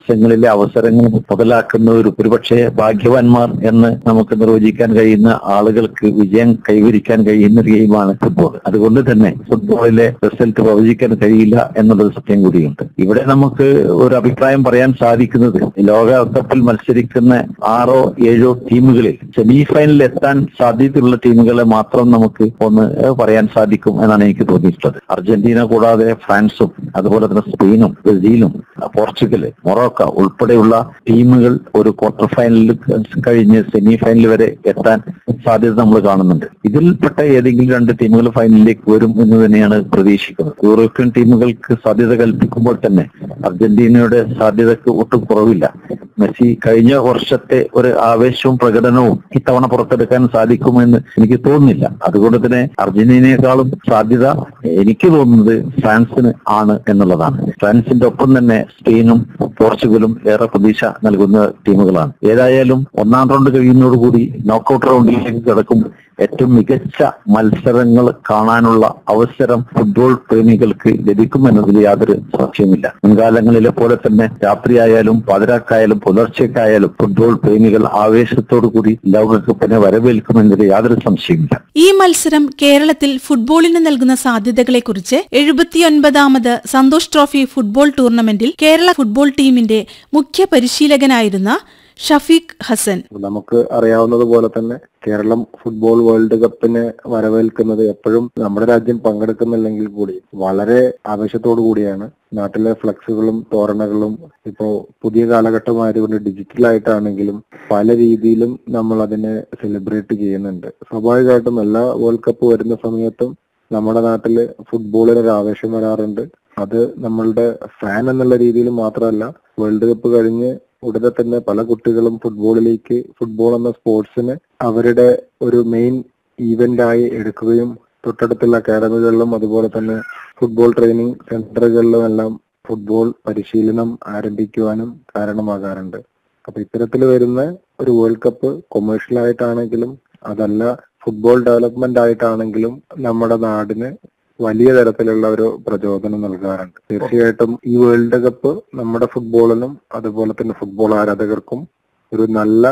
അവസരങ്ങളിലെ അവസരങ്ങൾ മുതലാക്കുന്നവർ ഒരുപക്ഷെ ഭാഗ്യവാന്മാർ എന്ന് നമുക്ക് നിർവചിക്കാൻ കഴിയുന്ന ആളുകൾക്ക് വിജയം കൈവരിക്കാൻ കഴിയുന്ന ഒരു ഗെയിമാണ് ഫുട്ബോൾ അതുകൊണ്ട് തന്നെ ഫുട്ബോളിലെ റിസൾട്ട് പ്രവചിക്കാൻ കഴിയില്ല എന്നുള്ളത് സത്യം കൂടിയുണ്ട് ഇവിടെ നമുക്ക് ഒരു അഭിപ്രായം പറയാൻ സാധിക്കുന്നത് ലോകകപ്പിൽ മത്സരിക്കുന്ന ആറോ ഏഴോ ടീമുകളിൽ സെമി ഫൈനലിൽ എത്താൻ സാധ്യതയുള്ള ടീമുകളെ മാത്രം നമുക്ക് ഒന്ന് പറയാൻ സാധിക്കും എന്നാണ് എനിക്ക് തോന്നിയിട്ടുള്ളത് അർജന്റീന കൂടാതെ ഫ്രാൻസും അതുപോലെ തന്നെ സ്പെയിനും ബ്രസീലും പോർച്ചുഗൽ മൊറോക്ക ഉൾപ്പെടെയുള്ള ടീമുകൾ ഒരു ക്വാർട്ടർ ഫൈനലിൽ കഴിഞ്ഞ് സെമി ഫൈനൽ വരെ എത്താൻ സാധ്യത നമ്മൾ കാണുന്നുണ്ട് ഇതിൽപ്പെട്ട ഏതെങ്കിലും രണ്ട് ടീമുകൾ ഫൈനലിലേക്ക് വരും എന്ന് തന്നെയാണ് പ്രതീക്ഷിക്കുന്നത് യൂറോപ്യൻ ടീമുകൾക്ക് സാധ്യത കൽപ്പിക്കുമ്പോൾ തന്നെ അർജന്റീനയുടെ സാധ്യതക്ക് ഒട്ടും കുറവില്ല മെസ്സി കഴിഞ്ഞ വർഷത്തെ ഒരു ആവേശവും പ്രകടനവും ഇത്തവണ പുറത്തെടുക്കാൻ സാധിക്കുമെന്ന് എനിക്ക് തോന്നുന്നില്ല അതുകൊണ്ട് തന്നെ അർജന്റീനയെക്കാളും സാധ്യത എനിക്ക് തോന്നുന്നത് ഫ്രാൻസിന് ആണ് എന്നുള്ളതാണ് ഫ്രാൻസിന്റെ ഒപ്പം തന്നെ സ്പെയിനും പോർച്ചുഗലും ഏറെ പ്രതീക്ഷ നൽകുന്ന ടീമുകളാണ് ഏതായാലും ഒന്നാം റൗണ്ട് കഴിയുന്നതോടുകൂടി നോക്കൌട്ട് റൗണ്ടിലേക്ക് കിടക്കും ഏറ്റവും മികച്ച മത്സരങ്ങൾ കാണാനുള്ള അവസരം ഫുട്ബോൾ പ്രേമികൾക്ക് ലഭിക്കുമെന്നതിൽ യാതൊരു സംശയമില്ല മുൻകാലങ്ങളിലെ പോലെ തന്നെ രാത്രിയായാലും പാതിരാക്കായാലും പുലർച്ചയ്ക്കായാലും ഫുട്ബോൾ പ്രേമികൾ ആവേശത്തോടു കൂടി ലോകകപ്പിനെ വരവേൽക്കുമെന്നതിൽ യാതൊരു സംശയമില്ല ഈ മത്സരം കേരളത്തിൽ ഫുട്ബോളിന് നൽകുന്ന സാധ്യതകളെക്കുറിച്ച് എഴുപത്തിയൊൻപതാമത് സന്തോഷ് ട്രോഫി ഫുട്ബോൾ ടൂർണമെന്റിൽ കേരള ഫുട്ബോൾ ടീമിന്റെ മുഖ്യ പരിശീലകനായിരുന്ന ഷഫീഖ് ഹസൻ നമുക്ക് അറിയാവുന്നതുപോലെ തന്നെ കേരളം ഫുട്ബോൾ വേൾഡ് കപ്പിനെ വരവേൽക്കുന്നത് എപ്പോഴും നമ്മുടെ രാജ്യം പങ്കെടുക്കുന്നില്ലെങ്കിൽ കൂടി വളരെ ആവേശത്തോടു കൂടിയാണ് നാട്ടിലെ ഫ്ലക്സുകളും തോരണകളും ഇപ്പോ പുതിയ കാലഘട്ടമായതുകൊണ്ട് ഡിജിറ്റൽ ആയിട്ടാണെങ്കിലും പല രീതിയിലും നമ്മൾ അതിനെ സെലിബ്രേറ്റ് ചെയ്യുന്നുണ്ട് സ്വാഭാവികമായിട്ടും എല്ലാ വേൾഡ് കപ്പ് വരുന്ന സമയത്തും നമ്മുടെ നാട്ടില് ഫുട്ബോളിന് ഒരു ആവേശം വരാറുണ്ട് അത് നമ്മളുടെ ഫാൻ എന്നുള്ള രീതിയിൽ മാത്രമല്ല വേൾഡ് കപ്പ് കഴിഞ്ഞ് ഉടനെ തന്നെ പല കുട്ടികളും ഫുട്ബോളിലേക്ക് ഫുട്ബോൾ എന്ന സ്പോർട്സിന് അവരുടെ ഒരു മെയിൻ ഈവന്റ് ആയി എടുക്കുകയും തൊട്ടടുത്തുള്ള അക്കാദമികളിലും അതുപോലെ തന്നെ ഫുട്ബോൾ ട്രെയിനിങ് സെന്ററുകളിലും എല്ലാം ഫുട്ബോൾ പരിശീലനം ആരംഭിക്കുവാനും കാരണമാകാറുണ്ട് അപ്പൊ ഇത്തരത്തിൽ വരുന്ന ഒരു വേൾഡ് കപ്പ് കൊമേഴ്ഷ്യൽ ആയിട്ടാണെങ്കിലും അതല്ല ഫുട്ബോൾ ഡെവലപ്മെന്റ് ആയിട്ടാണെങ്കിലും നമ്മുടെ നാടിന് വലിയ തരത്തിലുള്ള ഒരു പ്രചോദനം നൽകാറുണ്ട് തീർച്ചയായിട്ടും ഈ വേൾഡ് കപ്പ് നമ്മുടെ ഫുട്ബോളിനും അതുപോലെ തന്നെ ഫുട്ബോൾ ആരാധകർക്കും ഒരു നല്ല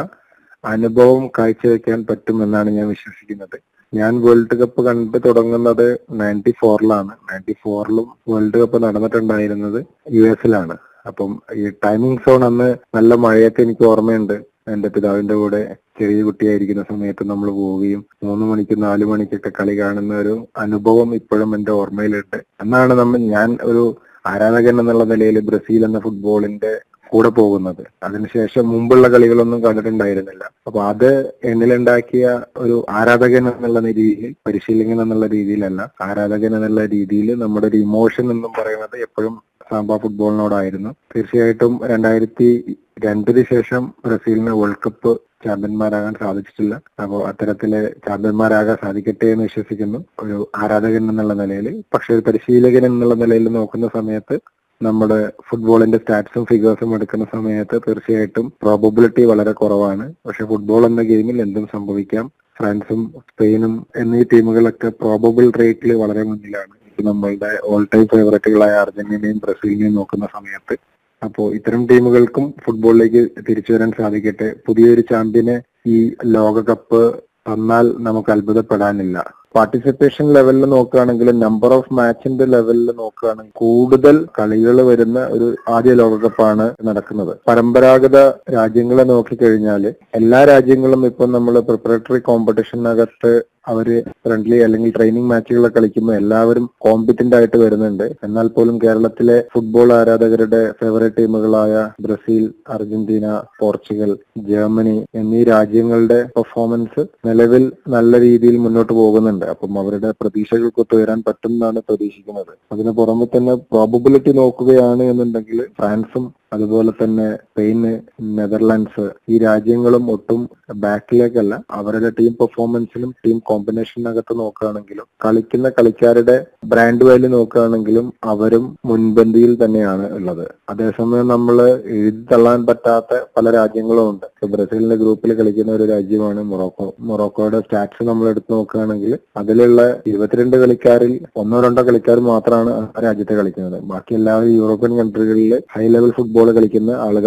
അനുഭവം കാഴ്ചവെക്കാൻ പറ്റുമെന്നാണ് ഞാൻ വിശ്വസിക്കുന്നത് ഞാൻ വേൾഡ് കപ്പ് കണ്ടു തുടങ്ങുന്നത് നയൻറ്റി ഫോറിലാണ് നയൻറ്റി ഫോറിലും വേൾഡ് കപ്പ് നടന്നിട്ടുണ്ടായിരുന്നത് യു എസിലാണ് അപ്പം ഈ ടൈമിംഗ് സോൺ അന്ന് നല്ല മഴയൊക്കെ എനിക്ക് ഓർമ്മയുണ്ട് എന്റെ പിതാവിന്റെ കൂടെ ചെറിയ കുട്ടിയായിരിക്കുന്ന സമയത്ത് നമ്മൾ പോവുകയും മൂന്ന് മണിക്ക് നാല് മണിക്കൊക്കെ കളി കാണുന്ന ഒരു അനുഭവം ഇപ്പോഴും എന്റെ ഓർമ്മയിലുണ്ട് എന്നാണ് നമ്മൾ ഞാൻ ഒരു ആരാധകൻ എന്നുള്ള നിലയിൽ ബ്രസീൽ എന്ന ഫുട്ബോളിന്റെ കൂടെ പോകുന്നത് അതിനുശേഷം മുമ്പുള്ള കളികളൊന്നും കണ്ടിട്ടുണ്ടായിരുന്നില്ല അപ്പൊ അത് എന്നിലുണ്ടാക്കിയ ഒരു ആരാധകൻ എന്നുള്ള രീതിയിൽ പരിശീലകൻ എന്നുള്ള രീതിയിലല്ല ആരാധകൻ എന്നുള്ള രീതിയിൽ നമ്മുടെ ഒരു ഇമോഷൻ എന്നും പറയുന്നത് എപ്പോഴും സാമ്പ ഫുട്ബോളിനോടായിരുന്നു തീർച്ചയായിട്ടും രണ്ടായിരത്തി രണ്ടിന് ശേഷം ബ്രസീലിന് വേൾഡ് കപ്പ് ചാമ്പ്യന്മാരാകാൻ സാധിച്ചിട്ടില്ല അപ്പോൾ അത്തരത്തില് ചാമ്പ്യന്മാരാകാൻ സാധിക്കട്ടെ എന്ന് വിശ്വസിക്കുന്നു ഒരു ആരാധകൻ എന്നുള്ള നിലയിൽ പക്ഷെ ഒരു പരിശീലകൻ എന്നുള്ള നിലയിൽ നോക്കുന്ന സമയത്ത് നമ്മുടെ ഫുട്ബോളിന്റെ സ്റ്റാറ്റ്സും ഫിഗേഴ്സും എടുക്കുന്ന സമയത്ത് തീർച്ചയായിട്ടും പ്രോബബിലിറ്റി വളരെ കുറവാണ് പക്ഷെ ഫുട്ബോൾ എന്ന ഗെയിമിൽ എന്തും സംഭവിക്കാം ഫ്രാൻസും സ്പെയിനും എന്നീ ടീമുകളൊക്കെ പ്രോബബിൾ റേറ്റിൽ വളരെ മുന്നിലാണ് ഇപ്പൊ നമ്മളുടെ ഓൾ ടൈം ഫേവറേറ്റുകളായ അർജന്റീനയും ബ്രസീലിനെയും നോക്കുന്ന സമയത്ത് അപ്പോൾ ഇത്തരം ടീമുകൾക്കും ഫുട്ബോളിലേക്ക് തിരിച്ചു വരാൻ സാധിക്കട്ടെ പുതിയൊരു ചാമ്പ്യനെ ഈ ലോകകപ്പ് തന്നാൽ നമുക്ക് അത്ഭുതപ്പെടാനില്ല പാർട്ടിസിപ്പേഷൻ ലെവലിൽ നോക്കുകയാണെങ്കിൽ നമ്പർ ഓഫ് മാച്ചിന്റെ ലെവലിൽ നോക്കുകയാണെങ്കിൽ കൂടുതൽ കളികൾ വരുന്ന ഒരു ആദ്യ ലോകകപ്പാണ് നടക്കുന്നത് പരമ്പരാഗത രാജ്യങ്ങളെ നോക്കിക്കഴിഞ്ഞാൽ എല്ലാ രാജ്യങ്ങളും ഇപ്പൊ നമ്മൾ പ്രിപ്പറേറ്ററി കോമ്പറ്റീഷനകത്ത് അവര് ഫ്രണ്ട്ലി അല്ലെങ്കിൽ ട്രെയിനിങ് മാച്ചുകളൊക്കെ കളിക്കുമ്പോൾ എല്ലാവരും കോമ്പറ്റന്റ് ആയിട്ട് വരുന്നുണ്ട് എന്നാൽ പോലും കേരളത്തിലെ ഫുട്ബോൾ ആരാധകരുടെ ഫേവറേറ്റ് ടീമുകളായ ബ്രസീൽ അർജന്റീന പോർച്ചുഗൽ ജർമ്മനി എന്നീ രാജ്യങ്ങളുടെ പെർഫോമൻസ് നിലവിൽ നല്ല രീതിയിൽ മുന്നോട്ട് പോകുന്നുണ്ട് അപ്പം അവരുടെ പ്രതീക്ഷകൾക്ക് ഒത്തുവരാൻ പറ്റും എന്നാണ് പ്രതീക്ഷിക്കുന്നത് അതിന് പുറമെ തന്നെ പ്രോബബിലിറ്റി നോക്കുകയാണ് എന്നുണ്ടെങ്കിൽ ഫ്രാൻസും അതുപോലെ തന്നെ സ്പെയിന് നെതർലാൻഡ്സ് ഈ രാജ്യങ്ങളും ഒട്ടും ബാക്കിലേക്കല്ല അവരുടെ ടീം പെർഫോമൻസിലും ടീം കോമ്പിനേഷനകത്ത് നോക്കുകയാണെങ്കിലും കളിക്കുന്ന കളിക്കാരുടെ ബ്രാൻഡ് വാല്യൂ നോക്കുകയാണെങ്കിലും അവരും മുൻപന്തിയിൽ തന്നെയാണ് ഉള്ളത് അതേസമയം നമ്മൾ എഴുതി തള്ളാൻ പറ്റാത്ത പല രാജ്യങ്ങളും ഉണ്ട് ഇപ്പൊ ബ്രസീലിന്റെ ഗ്രൂപ്പിൽ കളിക്കുന്ന ഒരു രാജ്യമാണ് മൊറോക്കോ മൊറോക്കോയുടെ സ്റ്റാറ്റ്സ് നമ്മൾ എടുത്തു നോക്കുകയാണെങ്കിൽ അതിലുള്ള ഇരുപത്തിരണ്ട് കളിക്കാരിൽ ഒന്നോ രണ്ടോ കളിക്കാർ മാത്രമാണ് ആ രാജ്യത്തെ കളിക്കുന്നത് ബാക്കി എല്ലാവരും യൂറോപ്യൻ കൺട്രികളിൽ ഹൈ ലെവൽ ഫുട്ബോൾ ഫുട്ബോൾ കളിക്കുന്ന ആളുകൾ